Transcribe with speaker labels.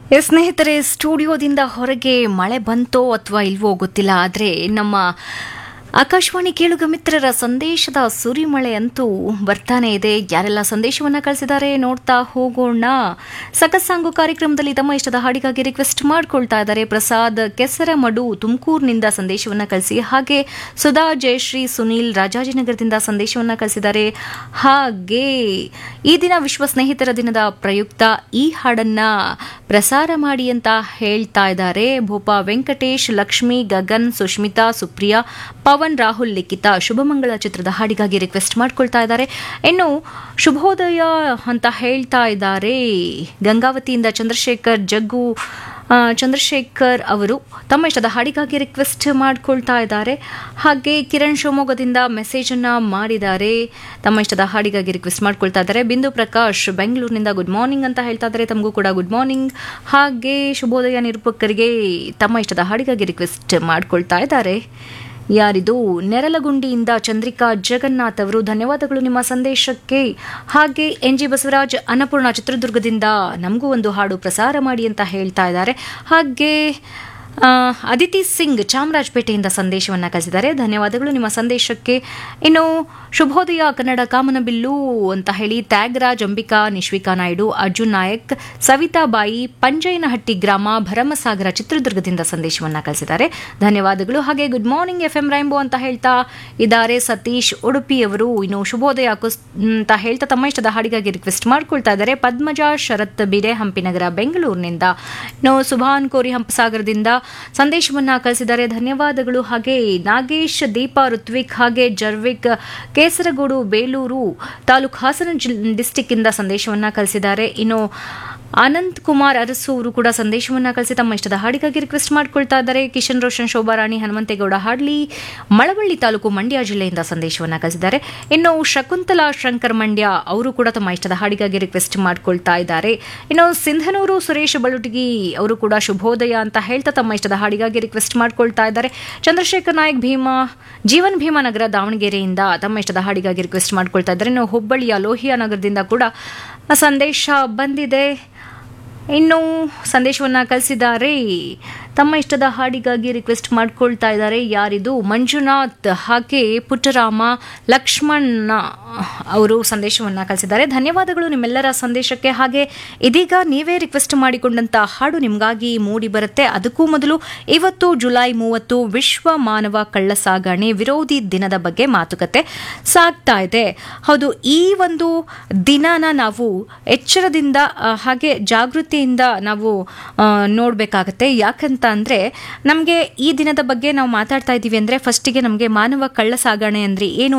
Speaker 1: S ಸ್ನೇಹಿತರೆ ಸ್ಟುಡಿಯೋದಿಂದ ಹೊರಗೆ ಮಳೆ ಬಂತೋ ಅಥವಾ ಇಲ್ವೋ ಗೊತ್ತಿಲ್ಲ ಆದರೆ ನಮ್ಮ ಆಕಾಶವಾಣಿ ಕೇಳುಗ ಮಿತ್ರರ ಸಂದೇಶದ ಸುರಿಮಳೆ ಅಂತೂ ಬರ್ತಾನೆ ಇದೆ ಯಾರೆಲ್ಲ ಸಂದೇಶವನ್ನ ಕಳಿಸಿದ್ದಾರೆ ನೋಡ್ತಾ ಹೋಗೋಣ ಸಕಸಾಂಗು ಕಾರ್ಯಕ್ರಮದಲ್ಲಿ ತಮ್ಮ ಇಷ್ಟದ ಹಾಡಿಗಾಗಿ ರಿಕ್ವೆಸ್ಟ್ ಮಾಡ್ಕೊಳ್ತಾ ಇದ್ದಾರೆ ಪ್ರಸಾದ್ ಕೆಸರಮಡು ತುಮಕೂರಿನಿಂದ ಸಂದೇಶವನ್ನ ಕಳಿಸಿ ಹಾಗೆ ಸುಧಾ ಜಯಶ್ರೀ ಸುನೀಲ್ ರಾಜಾಜಿನಗರದಿಂದ ಸಂದೇಶವನ್ನ ಕಳಿಸಿದ್ದಾರೆ ಹಾಗೆ ಈ ದಿನ ವಿಶ್ವ ಸ್ನೇಹಿತರ ದಿನದ ಪ್ರಯುಕ್ತ ಈ ಹಾಡನ್ನ ಪ್ರಸಾರ ಮಾಡಿ ಅಂತ ಹೇಳ್ತಾ ಇದ್ದಾರೆ ಭೂಪಾ ವೆಂಕಟೇಶ್ ಲಕ್ಷ್ಮಿ ಗಗನ್ ಸುಷ್ಮಿತಾ ಸುಪ್ರಿಯಾ ಪವನ್ ರಾಹುಲ್ ಲಿಖಿತ ಶುಭಮಂಗಳ ಚಿತ್ರದ ಹಾಡಿಗಾಗಿ ರಿಕ್ವೆಸ್ಟ್ ಮಾಡ್ಕೊಳ್ತಾ ಇದ್ದಾರೆ ಇನ್ನು ಶುಭೋದಯ ಅಂತ ಹೇಳ್ತಾ ಇದ್ದಾರೆ ಗಂಗಾವತಿಯಿಂದ ಚಂದ್ರಶೇಖರ್ ಜಗ್ಗು ಆ, ಚಂದ್ರಶೇಖರ್ ಅವರು ತಮ್ಮ ಇಷ್ಟದ ಹಾಡಿಗಾಗಿ ರಿಕ್ವೆಸ್ಟ್ ಮಾಡ್ಕೊಳ್ತಾ ಇದ್ದಾರೆ ಹಾಗೆ ಕಿರಣ್ ಶಿವಮೊಗ್ಗದಿಂದ ಮೆಸೇಜ್ ಅನ್ನ ಮಾಡಿದ್ದಾರೆ ತಮ್ಮ ಇಷ್ಟದ ಹಾಡಿಗಾಗಿ ರಿಕ್ವೆಸ್ಟ್ ಮಾಡ್ಕೊಳ್ತಾ ಇದ್ದಾರೆ ಬಿಂದು ಪ್ರಕಾಶ್ ಬೆಂಗಳೂರಿನಿಂದ ಗುಡ್ ಮಾರ್ನಿಂಗ್ ಅಂತ ಹೇಳ್ತಾ ಇದ್ದಾರೆ ತಮಗೂ ಕೂಡ ಗುಡ್ ಮಾರ್ನಿಂಗ್ ಹಾಗೆ ಶುಭೋದಯ ನಿರೂಪಕರಿಗೆ ತಮ್ಮ ಇಷ್ಟದ ಹಾಡಿಗಾಗಿ ರಿಕ್ವೆಸ್ಟ್ ಮಾಡ್ಕೊಳ್ತಾ ಇದ್ದಾರೆ ಯಾರಿದು ನೆರಲಗುಂಡಿಯಿಂದ ಚಂದ್ರಿಕಾ ಜಗನ್ನಾಥ್ ಅವರು ಧನ್ಯವಾದಗಳು ನಿಮ್ಮ ಸಂದೇಶಕ್ಕೆ ಹಾಗೆ ಎನ್ ಜಿ ಬಸವರಾಜ್ ಅನ್ನಪೂರ್ಣ ಚಿತ್ರದುರ್ಗದಿಂದ ನಮಗೂ ಒಂದು ಹಾಡು ಪ್ರಸಾರ ಮಾಡಿ ಅಂತ ಹೇಳ್ತಾ ಇದ್ದಾರೆ ಹಾಗೆ ಆ, ಅದಿತಿ ಸಿಂಗ್ ಚಾಮರಾಜಪೇಟೆಯಿಂದ ಸಂದೇಶವನ್ನು ಕಳಿಸಿದ್ದಾರೆ ಧನ್ಯವಾದಗಳು ನಿಮ್ಮ ಸಂದೇಶಕ್ಕೆ ಇನ್ನು ಶುಭೋದಯ ಕನ್ನಡ ಕಾಮನಬಿಲ್ಲು ಅಂತ ಹೇಳಿ ತ್ಯಾಗರಾಜ್ ಅಂಬಿಕಾ ನಿಶ್ವಿಕಾ ನಾಯ್ಡು ಅರ್ಜುನ್ ನಾಯಕ್ ಸವಿತಾ ಬಾಯಿ ಪಂಜಯ್ಯನಹಟ್ಟಿ ಗ್ರಾಮ ಭರಮಸಾಗರ ಚಿತ್ರದುರ್ಗದಿಂದ ಸಂದೇಶವನ್ನು ಕಳಿಸಿದ್ದಾರೆ ಧನ್ಯವಾದಗಳು ಹಾಗೆ good morning F M Rainbow ಅಂತ ಹೇಳ್ತಾ ಇದ್ದಾರೆ ಸತೀಶ್ ಉಡುಪಿಯವರು ಇನ್ನು ಶುಭೋದಯ ಕುಸ್ ಅಂತ ಹೇಳ್ತಾ ತಮ್ಮ ಇಷ್ಟದ ಹಾಡಿಗಾಗಿ ರಿಕ್ವೆಸ್ಟ್ ಮಾಡ್ಕೊಳ್ತಾ ಇದ್ದಾರೆ ಪದ್ಮಜಾ ಶರತ್ ಬಿರೆ ಹಂಪಿನಗರ ಬೆಂಗಳೂರಿನಿಂದ ಇನ್ನು ಸುಭಾನ್ ಕೋರಿ ಹಂಪಸಾಗರದಿಂದ ಸಂದೇಶವನ್ನ ಕಳಿಸಿದ್ದಾರೆ ಧನ್ಯವಾದಗಳು ಹಾಗೆ ನಾಗೇಶ್ ದೀಪಾ ಋತ್ವಿಕ್ ಹಾಗೆ ಜರ್ವಿಕ್ ಕೇಸರಗೋಡು ಬೇಲೂರು ತಾಲೂಕು ಹಾಸನ ಡಿಸ್ಟಿಕ್ ಇಂದ ಸಂದೇಶವನ್ನ ಕಳಿಸಿದ್ದಾರೆ ಇನ್ನು ಅನಂತ್ ಕುಮಾರ್ ಅರಸು ಅವರು ಕೂಡ ಸಂದೇಶವನ್ನ ಕಳಿಸಿ ತಮ್ಮ ಇಷ್ಟದ ಹಾಡಿಗಾಗಿ ರಿಕ್ವೆಸ್ಟ್ ಮಾಡ್ಕೊಳ್ತಾ ಇದ್ದಾರೆ ಕಿಶನ್ ರೋಷನ್ ಶೋಭಾರಾಣಿ ಹನುಮಂತೇಗೌಡ ಹಾಡ್ಲಿ ಮಳವಳ್ಳಿ ತಾಲೂಕು ಮಂಡ್ಯ ಜಿಲ್ಲೆಯಿಂದ ಸಂದೇಶವನ್ನ ಕಳಿಸಿದ್ದಾರೆ ಇನ್ನು ಶಕುಂತಲಾ ಶಂಕರ್ ಮಂಡ್ಯ ಅವರು ಕೂಡ ತಮ್ಮ ಇಷ್ಟದ ಹಾಡಿಗಾಗಿ ರಿಕ್ವೆಸ್ಟ್ ಮಾಡ್ಕೊಳ್ತಾ ಇದ್ದಾರೆ ಇನ್ನು ಸಿಂಧನೂರು ಸುರೇಶ್ ಬಳುಟಗಿ ಅವರು ಕೂಡ ಶುಭೋದಯ ಅಂತ ಹೇಳ್ತಾ ತಮ್ಮ ಇಷ್ಟದ ಹಾಡಿಗಾಗಿ ರಿಕ್ವೆಸ್ಟ್ ಮಾಡ್ಕೊಳ್ತಾ ಇದ್ದಾರೆ ಚಂದ್ರಶೇಖರ್ ನಾಯಕ್ ಭೀಮಾ ಜೀವನ್ ಭೀಮಾ ನಗರ ದಾವಣಗೆರೆಯಿಂದ ತಮ್ಮ ಇಷ್ಟದ ಹಾಡಿಗಾಗಿ ರಿಕ್ವೆಸ್ಟ್ ಮಾಡ್ಕೊಳ್ತಾ ಇದ್ದಾರೆ ಇನ್ನು ಹುಬ್ಬಳ್ಳಿಯ ಲೋಹಿಯಾ ನಗರದಿಂದ ಕೂಡ ಸಂದೇಶ ಬಂದಿದೆ ಇನ್ನು ಸಂದೇಶವನ್ನ ಕಳಿಸಿದ್ದಾರೆ ತಮ್ಮ ಇಷ್ಟದ ಹಾಡಿಗಾಗಿ ರಿಕ್ವೆಸ್ಟ್ ಮಾಡ್ಕೊಳ್ತಾ ಇದ್ದಾರೆ ಯಾರಿದು ಮಂಜುನಾಥ್ ಹಾಗೆ ಪುಟ್ಟರಾಮ ಲಕ್ಷ್ಮಣ ಅವರು ಸಂದೇಶವನ್ನ ಕಳಿಸಿದ್ದಾರೆ ಧನ್ಯವಾದಗಳು ನಿಮ್ಮೆಲ್ಲರ ಸಂದೇಶಕ್ಕೆ ಹಾಗೆ ಇದೀಗ ನೀವೇ ರಿಕ್ವೆಸ್ಟ್ ಮಾಡಿಕೊಂಡಂತ ಹಾಡು ನಿಮಗಾಗಿ ಮೂಡಿ ಬರುತ್ತೆ ಅದಕ್ಕೂ ಮೊದಲು ಇವತ್ತು ಜುಲೈ ಮೂವತ್ತು ವಿಶ್ವ ಮಾನವ ಕಳ್ಳ ಸಾಗಣೆ ವಿರೋಧಿ ದಿನದ ಬಗ್ಗೆ ಮಾತುಕತೆ ಸಾಗ್ತಾ ಇದೆ ಹೌದು ಈ ಒಂದು ದಿನನ ನಾವು ಎಚ್ಚರದಿಂದ ಆ, ಹಾಗೆ ಜಾಗೃತಿಯಿಂದ ನಾವು ನೋಡಬೇಕಾಗತ್ತೆ ಯಾಕಂತ ಅಂದರೆ ನಮಗೆ ಈ ದಿನದ ಬಗ್ಗೆ ನಾವು ಮಾತಾಡ್ತಾ ಇದ್ದೀವಿ ಅಂದರೆ ಫಸ್ಟಿಗೆ ನಮಗೆ ಮಾನವ ಕಳ್ಳ ಸಾಗಣೆ ಅಂದರೆ ಏನು